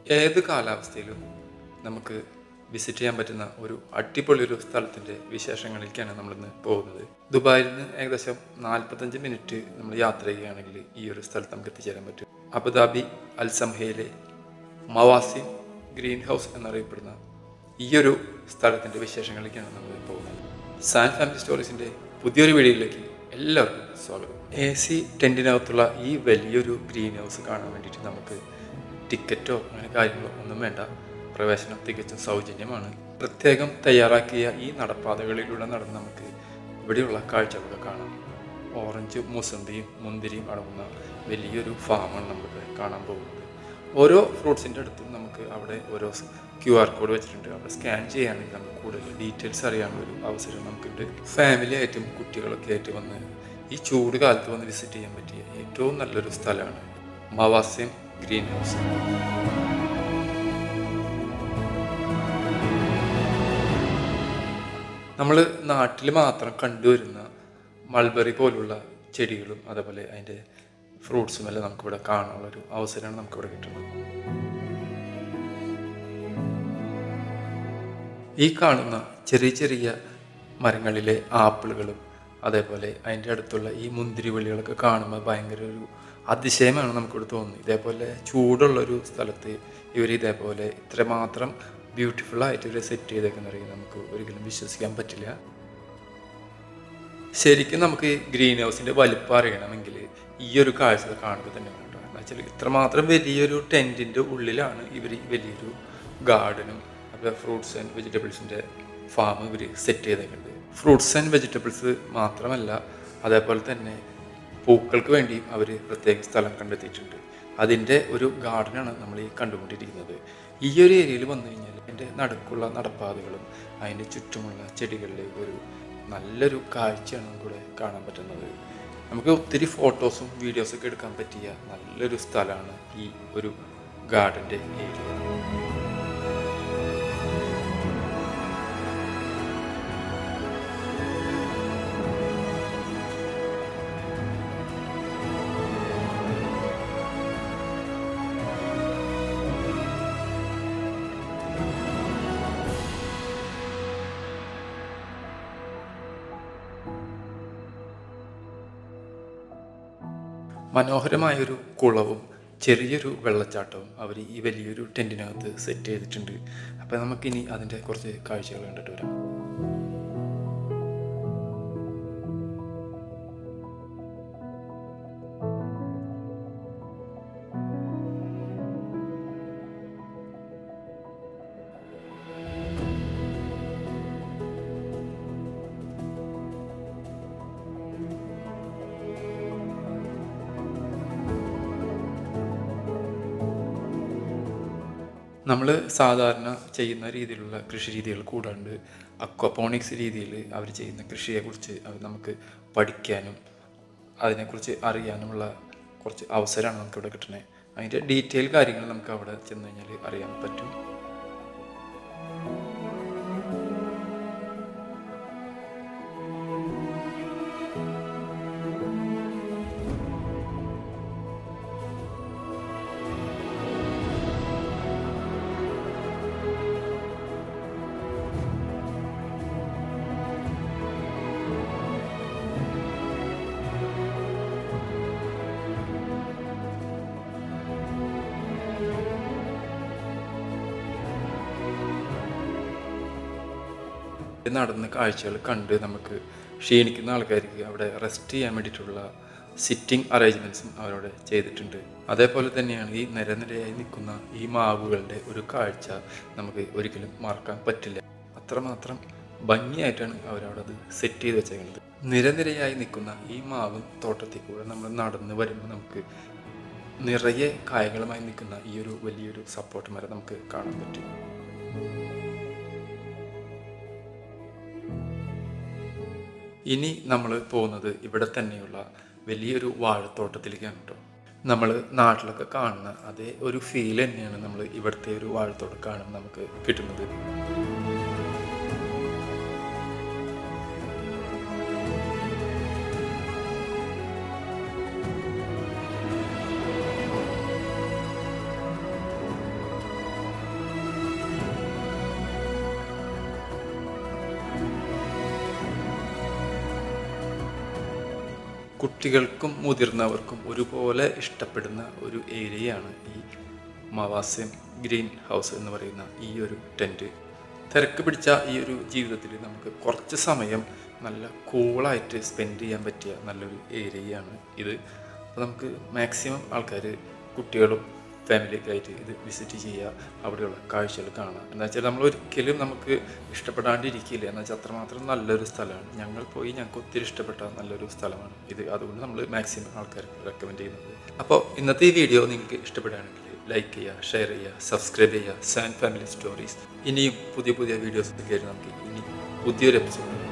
ഏത് കാലാവസ്ഥയിലും നമുക്ക് വിസിറ്റ് ചെയ്യാൻ പറ്റുന്ന ഒരു അടിപൊളി ഒരു സ്ഥലത്തിൻ്റെ വിശേഷങ്ങളിലേക്കാണ് നമ്മളിന്ന് പോകുന്നത് ദുബായിൽ നിന്ന് ഏകദേശം നാൽപ്പത്തഞ്ച് മിനിറ്റ് നമ്മൾ യാത്ര ചെയ്യുകയാണെങ്കിൽ ഈ ഒരു സ്ഥലത്ത് നമുക്ക് എത്തിച്ചേരാൻ പറ്റും അബുദാബി അൽ സംഹയിലെ മവാസിം ഗ്രീൻ ഹൗസ് എന്നറിയപ്പെടുന്ന ഈ ഒരു സ്ഥലത്തിൻ്റെ വിശേഷങ്ങളിലേക്കാണ് നമ്മൾ പോകുന്നത് സാൻ ഫാമിലി സ്റ്റോറീസിൻ്റെ പുതിയൊരു വീഡിയോയിലേക്ക് എല്ലാവർക്കും സ്വാഗതം എ സി ടെൻറ്റിനകത്തുള്ള ഈ വലിയൊരു ഗ്രീൻ ഹൗസ് കാണാൻ വേണ്ടിയിട്ട് നമുക്ക് ടിക്കറ്റോ അങ്ങനെ കാര്യങ്ങളോ ഒന്നും വേണ്ട പ്രവേശനം തികച്ചും സൗജന്യമാണ് പ്രത്യേകം തയ്യാറാക്കിയ ഈ നടപ്പാതകളിലൂടെ നടന്ന് നമുക്ക് ഇവിടെയുള്ള കാഴ്ചകളൊക്കെ കാണാം ഓറഞ്ച് മുസന്തിയും മുന്തിരിയും അടങ്ങുന്ന വലിയൊരു ഫാമാണ് നമുക്ക് കാണാൻ പോകുന്നത് ഓരോ ഫ്രൂട്ട്സിൻ്റെ അടുത്തും നമുക്ക് അവിടെ ഓരോ ക്യു ആർ കോഡ് വെച്ചിട്ടുണ്ട് അവിടെ സ്കാൻ ചെയ്യുകയാണെങ്കിൽ നമുക്ക് കൂടുതൽ ഡീറ്റെയിൽസ് അറിയാനുള്ള ഒരു അവസരം നമുക്കുണ്ട് ഫാമിലി ആയിട്ടും കുട്ടികളൊക്കെ ആയിട്ട് വന്ന് ഈ ചൂട് കാലത്ത് വന്ന് വിസിറ്റ് ചെയ്യാൻ പറ്റിയ ഏറ്റവും നല്ലൊരു സ്ഥലമാണ് മവാസിം ഗ്രീൻ ഹൗസ് നമ്മൾ നാട്ടിൽ മാത്രം കണ്ടുവരുന്ന മൾബറി പോലുള്ള ചെടികളും അതേപോലെ അതിൻ്റെ ഫ്രൂട്ട്സും എല്ലാം നമുക്കിവിടെ കാണാനുള്ള ഒരു അവസരമാണ് നമുക്കിവിടെ കിട്ടുന്നത് ഈ കാണുന്ന ചെറിയ ചെറിയ മരങ്ങളിലെ ആപ്പിളുകളും അതേപോലെ അതിൻ്റെ അടുത്തുള്ള ഈ മുന്തിരി വള്ളികളൊക്കെ കാണുമ്പോൾ ഭയങ്കര ഒരു അതിശയമാണ് നമുക്കിവിടെ തോന്നുന്നത് ഇതേപോലെ ചൂടുള്ളൊരു സ്ഥലത്ത് ഇവർ ഇതേപോലെ ഇത്രമാത്രം ബ്യൂട്ടിഫുൾ ആയിട്ട് ഇവരെ സെറ്റ് ചെയ്തേക്കുന്ന നമുക്ക് ഒരിക്കലും വിശ്വസിക്കാൻ പറ്റില്ല ശരിക്കും നമുക്ക് ഗ്രീൻ ഹൗസിൻ്റെ വലിപ്പം അറിയണമെങ്കിൽ ഈ ഒരു കാഴ്ച കാണുമ്പോൾ തന്നെ വേണ്ട എന്ന് വെച്ചാൽ ഇത്രമാത്രം വലിയൊരു ടെൻറ്റിൻ്റെ ഉള്ളിലാണ് ഇവർ ഈ വലിയൊരു ഗാർഡനും അപ്പോൾ ഫ്രൂട്ട്സ് ആൻഡ് വെജിറ്റബിൾസിൻ്റെ ഫാം ഇവർ സെറ്റ് ചെയ്തേക്കുന്നുണ്ട് ഫ്രൂട്ട്സ് ആൻഡ് വെജിറ്റബിൾസ് മാത്രമല്ല അതേപോലെ തന്നെ പൂക്കൾക്ക് വേണ്ടിയും അവർ പ്രത്യേക സ്ഥലം കണ്ടെത്തിയിട്ടുണ്ട് അതിൻ്റെ ഒരു ഗാർഡനാണ് നമ്മൾ ഈ കണ്ടുകൊണ്ടിരിക്കുന്നത് ഈ ഒരു ഏരിയയിൽ വന്നു കഴിഞ്ഞാൽ എൻ്റെ നടുക്കുള്ള നടപ്പാതകളും അതിൻ്റെ ചുറ്റുമുള്ള ചെടികളിലെ ഒരു നല്ലൊരു കാഴ്ചയാണ് നമുക്കിവിടെ കാണാൻ പറ്റുന്നത് നമുക്ക് ഒത്തിരി ഫോട്ടോസും വീഡിയോസൊക്കെ എടുക്കാൻ പറ്റിയ നല്ലൊരു സ്ഥലമാണ് ഈ ഒരു ഗാർഡൻ്റെ ഏരിയ മനോഹരമായൊരു കുളവും ചെറിയൊരു വെള്ളച്ചാട്ടവും അവർ ഈ വലിയൊരു ടെൻറ്റിനകത്ത് സെറ്റ് ചെയ്തിട്ടുണ്ട് അപ്പോൾ നമുക്കിനി അതിൻ്റെ കുറച്ച് കാഴ്ചകൾ കണ്ടിട്ട് വരാം നമ്മൾ സാധാരണ ചെയ്യുന്ന രീതിയിലുള്ള കൃഷി രീതികൾ കൂടാണ്ട് അക്വപോണിക്സ് രീതിയിൽ അവർ ചെയ്യുന്ന കൃഷിയെക്കുറിച്ച് അവർ നമുക്ക് പഠിക്കാനും അതിനെക്കുറിച്ച് അറിയാനുമുള്ള കുറച്ച് അവസരമാണ് നമുക്കിവിടെ കിട്ടുന്നത് അതിൻ്റെ ഡീറ്റെയിൽ കാര്യങ്ങൾ നമുക്ക് അവിടെ ചെന്ന് കഴിഞ്ഞാൽ അറിയാൻ പറ്റും നടന്ന കാഴ്ചകൾ കണ്ട് നമുക്ക് ക്ഷീണിക്കുന്ന ആൾക്കാർക്ക് അവിടെ റെസ്റ്റ് ചെയ്യാൻ വേണ്ടിയിട്ടുള്ള സിറ്റിംഗ് അറേഞ്ച്മെൻറ്റ്സും അവരവിടെ ചെയ്തിട്ടുണ്ട് അതേപോലെ തന്നെയാണ് ഈ നിരനിരയായി നിൽക്കുന്ന ഈ മാവുകളുടെ ഒരു കാഴ്ച നമുക്ക് ഒരിക്കലും മറക്കാൻ പറ്റില്ല അത്രമാത്രം ഭംഗിയായിട്ടാണ് അവരവിടെ അത് സെറ്റ് ചെയ്ത് വെച്ചേക്കുന്നത് നിരനിരയായി നിൽക്കുന്ന ഈ മാവ് തോട്ടത്തിൽ കൂടെ നമ്മൾ നടന്ന് വരുമ്പോൾ നമുക്ക് നിറയെ കായകളുമായി നിൽക്കുന്ന ഈ ഒരു വലിയൊരു സപ്പോർട്ട് മരം നമുക്ക് കാണാൻ പറ്റും ഇനി നമ്മൾ പോകുന്നത് ഇവിടെ തന്നെയുള്ള വലിയൊരു വാഴത്തോട്ടത്തിലേക്കാണ് കേട്ടോ നമ്മൾ നാട്ടിലൊക്കെ കാണുന്ന അതേ ഒരു ഫീൽ തന്നെയാണ് നമ്മൾ ഇവിടുത്തെ ഒരു വാഴത്തോട്ടം കാണുമ്പോൾ നമുക്ക് കിട്ടുന്നത് കുട്ടികൾക്കും മുതിർന്നവർക്കും ഒരുപോലെ ഇഷ്ടപ്പെടുന്ന ഒരു ഏരിയയാണ് ഈ മവാസ്യം ഗ്രീൻ ഹൗസ് എന്ന് പറയുന്ന ഈ ഒരു ടെൻറ്റ് തിരക്ക് പിടിച്ച ഈ ഒരു ജീവിതത്തിൽ നമുക്ക് കുറച്ച് സമയം നല്ല കൂളായിട്ട് സ്പെൻഡ് ചെയ്യാൻ പറ്റിയ നല്ലൊരു ഏരിയയാണ് ഇത് അപ്പോൾ നമുക്ക് മാക്സിമം ആൾക്കാർ കുട്ടികളും ഫാമിലിയൊക്കെ ആയിട്ട് ഇത് വിസിറ്റ് ചെയ്യുക അവിടെയുള്ള കാഴ്ചകൾ കാണുക എന്താ വെച്ചാൽ നമ്മൾ ഒരിക്കലും നമുക്ക് ഇഷ്ടപ്പെടാണ്ടിരിക്കില്ല എന്ന് വെച്ചാൽ അത്രമാത്രം നല്ലൊരു സ്ഥലമാണ് ഞങ്ങൾ പോയി ഞങ്ങൾക്ക് ഒത്തിരി ഇഷ്ടപ്പെട്ട നല്ലൊരു സ്ഥലമാണ് ഇത് അതുകൊണ്ട് നമ്മൾ മാക്സിമം ആൾക്കാർക്ക് റെക്കമെൻഡ് ചെയ്യുന്നത് അപ്പോൾ ഇന്നത്തെ ഈ വീഡിയോ നിങ്ങൾക്ക് ഇഷ്ടപ്പെടുകയാണെങ്കിൽ ലൈക്ക് ചെയ്യുക ഷെയർ ചെയ്യുക സബ്സ്ക്രൈബ് ചെയ്യുക സാൻ ഫാമിലി സ്റ്റോറീസ് ഇനിയും പുതിയ പുതിയ വീഡിയോസ് കയറി നമുക്ക് ഇനി പുതിയൊരു എപ്പിസോഡ്